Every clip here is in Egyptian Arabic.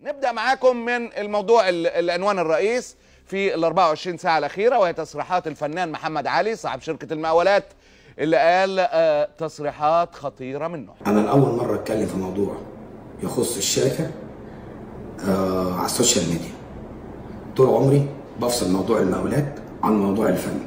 نبدا معاكم من الموضوع ال- العنوان الرئيس في ال 24 ساعه الاخيره وهي تصريحات الفنان محمد علي صاحب شركه المقاولات اللي قال آه، تصريحات خطيره منه انا لاول مره اتكلم في موضوع يخص الشركه آه على السوشيال ميديا طول عمري بفصل موضوع المقاولات عن موضوع الفن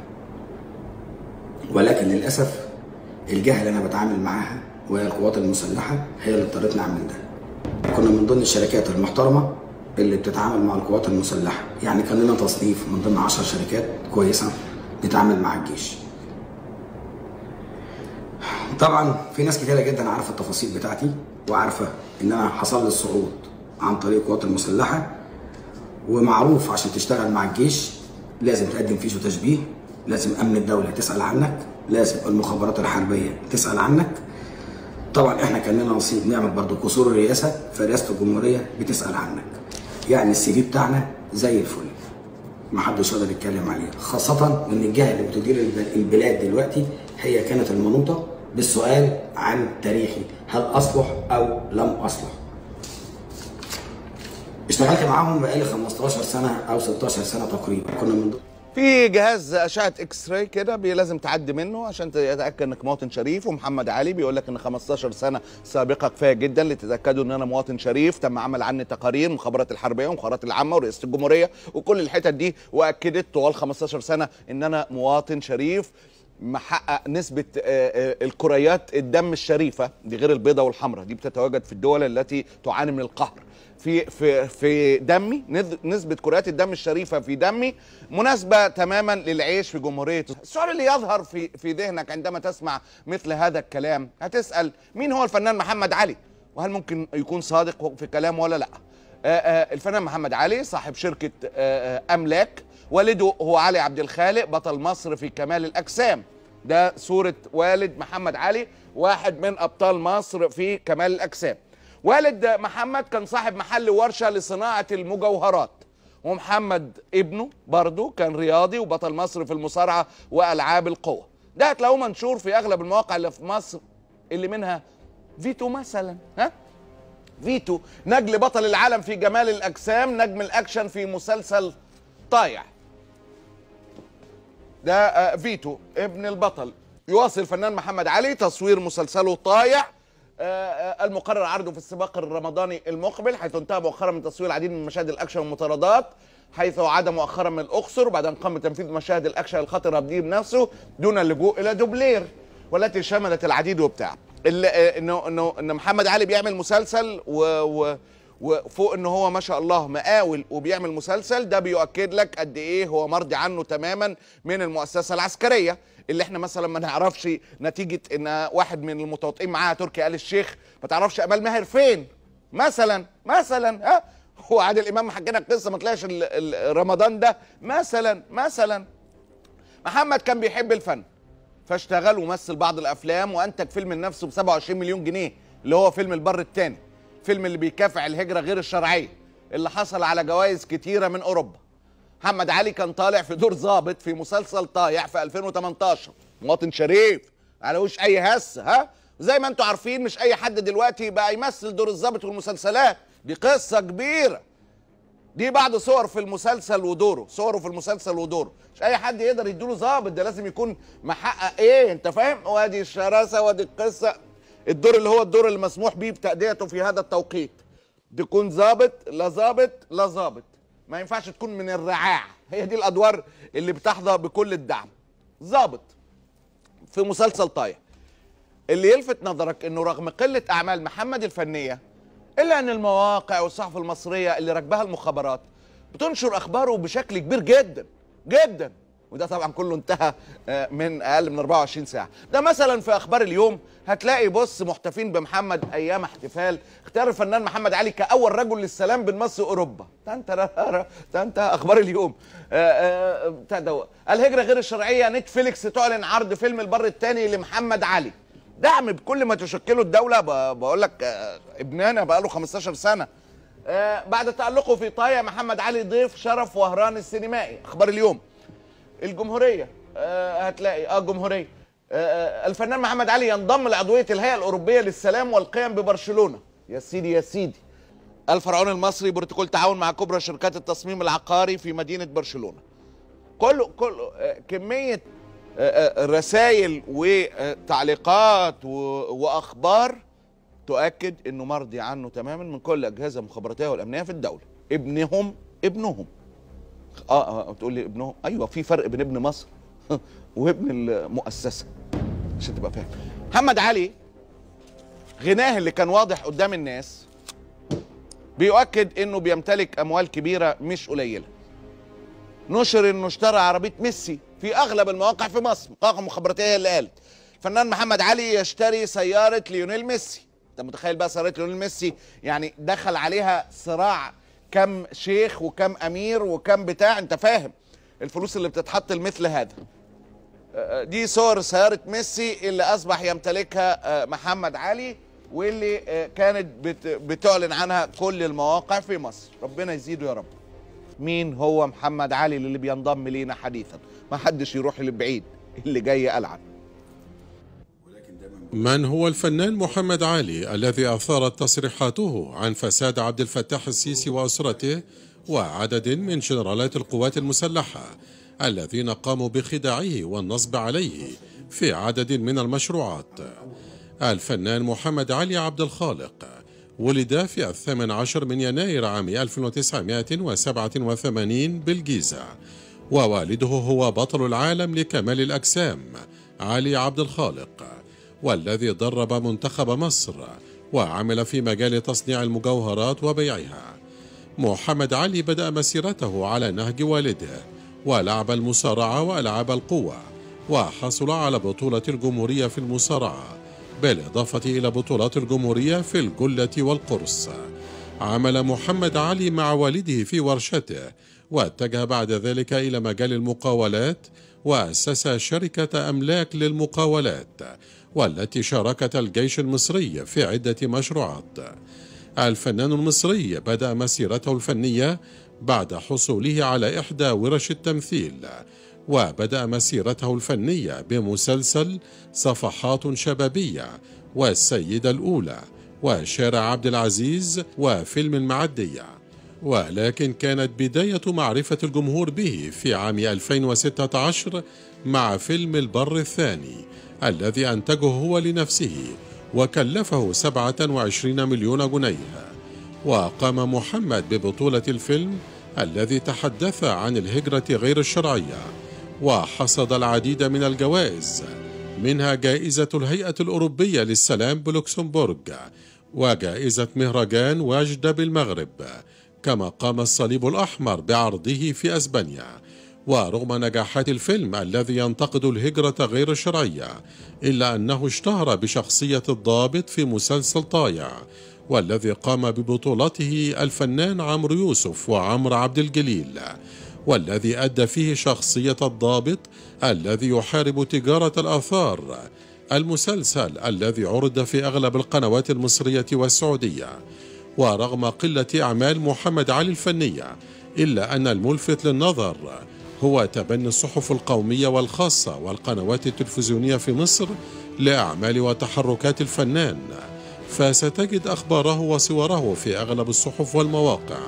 ولكن للاسف الجهه اللي انا بتعامل معاها وهي القوات المسلحه هي اللي اضطرتني اعمل ده كنا من ضمن الشركات المحترمه اللي بتتعامل مع القوات المسلحه يعني كان لنا تصنيف من ضمن 10 شركات كويسه بتتعامل مع الجيش طبعا في ناس كتيره جدا عارفه التفاصيل بتاعتي وعارفه ان انا حصل لي الصعود عن طريق القوات المسلحه ومعروف عشان تشتغل مع الجيش لازم تقدم فيش وتشبيه لازم امن الدوله تسال عنك لازم المخابرات الحربيه تسال عنك طبعا احنا كان لنا نصيب نعمل برضو قصور الرئاسه فرئاسه الجمهوريه بتسال عنك يعني السي في بتاعنا زي الفل محدش يقدر يتكلم عليه خاصة ان الجهة اللي بتدير الب- البلاد دلوقتي هي كانت المنوطة بالسؤال عن تاريخي هل اصلح او لم اصلح اشتغلت معاهم بقالي 15 سنة او 16 سنة تقريبا كنا من ضمن في جهاز اشعه اكس راي كده بي- لازم تعدي منه عشان تتاكد انك مواطن شريف ومحمد علي بيقول لك ان 15 سنه سابقه كفايه جدا لتتاكدوا ان انا مواطن شريف تم عمل عني تقارير مخابرات الحربيه ومخابرات العامه ورئاسه الجمهوريه وكل الحتت دي واكدت طوال 15 سنه ان انا مواطن شريف محقق نسبة آه، آه، الكريات الدم الشريفة دي غير البيضة والحمراء دي بتتواجد في الدول التي تعاني من القهر في في في دمي نز- نسبة كريات الدم الشريفة في دمي مناسبة تماما للعيش في جمهورية السؤال اللي يظهر في في ذهنك عندما تسمع مثل هذا الكلام هتسأل مين هو الفنان محمد علي وهل ممكن يكون صادق في كلامه ولا لا آه، آه، الفنان محمد علي صاحب شركة آه، آه، أملاك والده هو علي عبد الخالق بطل مصر في كمال الأجسام ده صورة والد محمد علي واحد من أبطال مصر في كمال الأجسام والد محمد كان صاحب محل ورشة لصناعة المجوهرات ومحمد ابنه برضه كان رياضي وبطل مصر في المصارعة وألعاب القوة ده هتلاقوه منشور في أغلب المواقع اللي في مصر اللي منها فيتو مثلا ها فيتو نجل بطل العالم في جمال الأجسام نجم الأكشن في مسلسل طايع ده آه، فيتو ابن البطل يواصل الفنان محمد علي تصوير مسلسله طايع آه، آه، المقرر عرضه في السباق الرمضاني المقبل حيث انتهى مؤخرا من تصوير العديد من مشاهد الاكشن والمطاردات حيث عاد مؤخرا من الاقصر وبعد ان قام بتنفيذ مشاهد الاكشن الخطره بديه بنفسه دون اللجوء الى دوبلير والتي شملت العديد وبتاع ال- آه، انه انه ان محمد علي بيعمل مسلسل و, و وفوق ان هو ما شاء الله مقاول وبيعمل مسلسل ده بيؤكد لك قد ايه هو مرضي عنه تماما من المؤسسه العسكريه اللي احنا مثلا ما نعرفش نتيجه ان واحد من المتواطئين معاها تركي آل الشيخ ما تعرفش امال ماهر فين مثلا مثلا ها هو عادل امام حكينا القصه ما طلعش ال- ال- رمضان ده مثلا مثلا محمد كان بيحب الفن فاشتغل ومثل بعض الافلام وانتج فيلم لنفسه ب 27 مليون جنيه اللي هو فيلم البر الثاني فيلم اللي بيكافح الهجره غير الشرعيه اللي حصل على جوائز كتيره من اوروبا محمد علي كان طالع في دور ضابط في مسلسل طايع في 2018 مواطن شريف علوش اي هس ها زي ما انتم عارفين مش اي حد دلوقتي بقى يمثل دور الضابط في المسلسلات دي قصه كبيره دي بعض صور في المسلسل ودوره صوره في المسلسل ودوره مش اي حد يقدر يديله ظابط ده لازم يكون محقق ايه انت فاهم وادي الشراسه وادي القصه الدور اللي هو الدور اللي مسموح بيه بتأديته في هذا التوقيت تكون ظابط لا ظابط لا ظابط ما ينفعش تكون من الرعاع هي دي الادوار اللي بتحظى بكل الدعم ظابط في مسلسل طايح اللي يلفت نظرك انه رغم قله اعمال محمد الفنيه الا ان المواقع والصحف المصريه اللي راكبها المخابرات بتنشر اخباره بشكل كبير جدا جدا وده طبعا كله انتهى آه، من اقل من 24 ساعه ده مثلا في اخبار اليوم هتلاقي بص محتفين بمحمد ايام احتفال اختيار الفنان محمد علي كاول رجل للسلام بين مصر واوروبا ده انت ده انت اخبار اليوم آه، آه، بتاع ده الهجره غير الشرعيه نتفليكس تعلن عرض فيلم البر الثاني لمحمد علي دعم بكل ما تشكله الدوله ب- بقول لك آه، ابننا بقى له 15 سنه آه، بعد تألقه في طايا محمد علي ضيف شرف وهران السينمائي اخبار اليوم الجمهوريه آه، هتلاقي اه جمهوريه آه، آه، الفنان محمد علي ينضم لعضويه الهيئه الاوروبيه للسلام والقيم ببرشلونه يا سيدي يا سيدي الفرعون المصري بروتوكول تعاون مع كبرى شركات التصميم العقاري في مدينه برشلونه كله كله آه، كميه رسائل وتعليقات و- واخبار تؤكد انه مرضي عنه تماما من كل الاجهزه المخابراتيه والامنيه في الدوله ابنهم ابنهم اه اه تقول لي ابنهم ايوه في فرق بين ابن مصر وابن المؤسسه عشان تبقى فاهم محمد علي غناه اللي كان واضح قدام الناس بيؤكد انه بيمتلك اموال كبيره مش قليله نشر انه اشترى عربيه ميسي في اغلب المواقع في مصر مواقع مخابراتيه هي اللي قالت الفنان محمد علي يشتري سياره ليونيل ميسي انت متخيل بقى سياره ليونيل ميسي يعني دخل عليها صراع كم شيخ وكم امير وكم بتاع انت فاهم الفلوس اللي بتتحط لمثل هذا آه، دي صور سياره ميسي اللي اصبح يمتلكها آه، محمد علي واللي آه، كانت بت- بتعلن عنها كل المواقع في مصر ربنا يزيده يا رب مين هو محمد علي اللي بينضم لينا حديثا ما حدش يروح لبعيد اللي جاي ألعب من هو الفنان محمد علي الذي أثارت تصريحاته عن فساد عبد الفتاح السيسي وأسرته وعدد من جنرالات القوات المسلحة الذين قاموا بخداعه والنصب عليه في عدد من المشروعات الفنان محمد علي عبد الخالق ولد في الثامن عشر من يناير عام 1987 بالجيزة ووالده هو بطل العالم لكمال الأجسام علي عبد الخالق والذي درب منتخب مصر وعمل في مجال تصنيع المجوهرات وبيعها محمد علي بدأ مسيرته على نهج والده ولعب المصارعة وألعاب القوة وحصل على بطولة الجمهورية في المصارعة بالإضافة إلى بطولات الجمهورية في الجلة والقرص عمل محمد علي مع والده في ورشته واتجه بعد ذلك إلى مجال المقاولات وأسس شركة أملاك للمقاولات والتي شاركت الجيش المصري في عدة مشروعات الفنان المصري بدأ مسيرته الفنية بعد حصوله على إحدى ورش التمثيل وبدأ مسيرته الفنية بمسلسل صفحات شبابية والسيدة الأولى وشارع عبد العزيز وفيلم المعدية ولكن كانت بداية معرفة الجمهور به في عام 2016 مع فيلم البر الثاني الذي أنتجه هو لنفسه وكلفه 27 مليون جنيه وقام محمد ببطولة الفيلم الذي تحدث عن الهجرة غير الشرعية وحصد العديد من الجوائز منها جائزة الهيئة الأوروبية للسلام بلوكسمبورغ وجائزة مهرجان واجدة بالمغرب كما قام الصليب الأحمر بعرضه في أسبانيا ورغم نجاحات الفيلم الذي ينتقد الهجرة غير الشرعية إلا أنه اشتهر بشخصية الضابط في مسلسل طايع والذي قام ببطولته الفنان عمرو يوسف وعمرو عبد الجليل والذي أدى فيه شخصية الضابط الذي يحارب تجارة الآثار المسلسل الذي عرض في أغلب القنوات المصرية والسعودية ورغم قلة أعمال محمد علي الفنية إلا أن الملفت للنظر هو تبني الصحف القومية والخاصة والقنوات التلفزيونية في مصر لأعمال وتحركات الفنان فستجد أخباره وصوره في أغلب الصحف والمواقع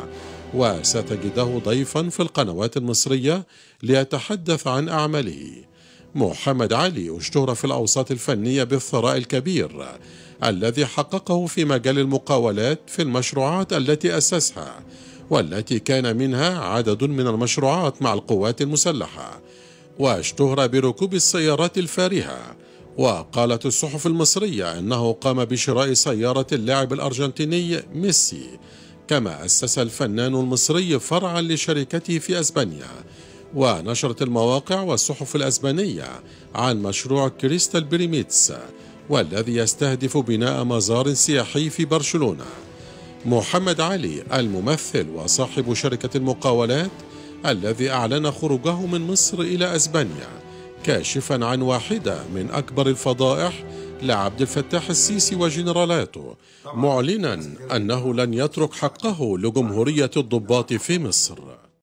وستجده ضيفا في القنوات المصرية ليتحدث عن أعماله محمد علي اشتهر في الأوساط الفنية بالثراء الكبير الذي حققه في مجال المقاولات في المشروعات التي أسسها والتي كان منها عدد من المشروعات مع القوات المسلحة واشتهر بركوب السيارات الفارهة وقالت الصحف المصرية أنه قام بشراء سيارة اللاعب الأرجنتيني ميسي كما أسس الفنان المصري فرعا لشركته في أسبانيا ونشرت المواقع والصحف الأسبانية عن مشروع كريستال بيريميتس والذي يستهدف بناء مزار سياحي في برشلونة محمد علي الممثل وصاحب شركة المقاولات الذي أعلن خروجه من مصر إلى أسبانيا كاشفا عن واحدة من أكبر الفضائح لعبد الفتاح السيسي وجنرالاته معلنا أنه لن يترك حقه لجمهورية الضباط في مصر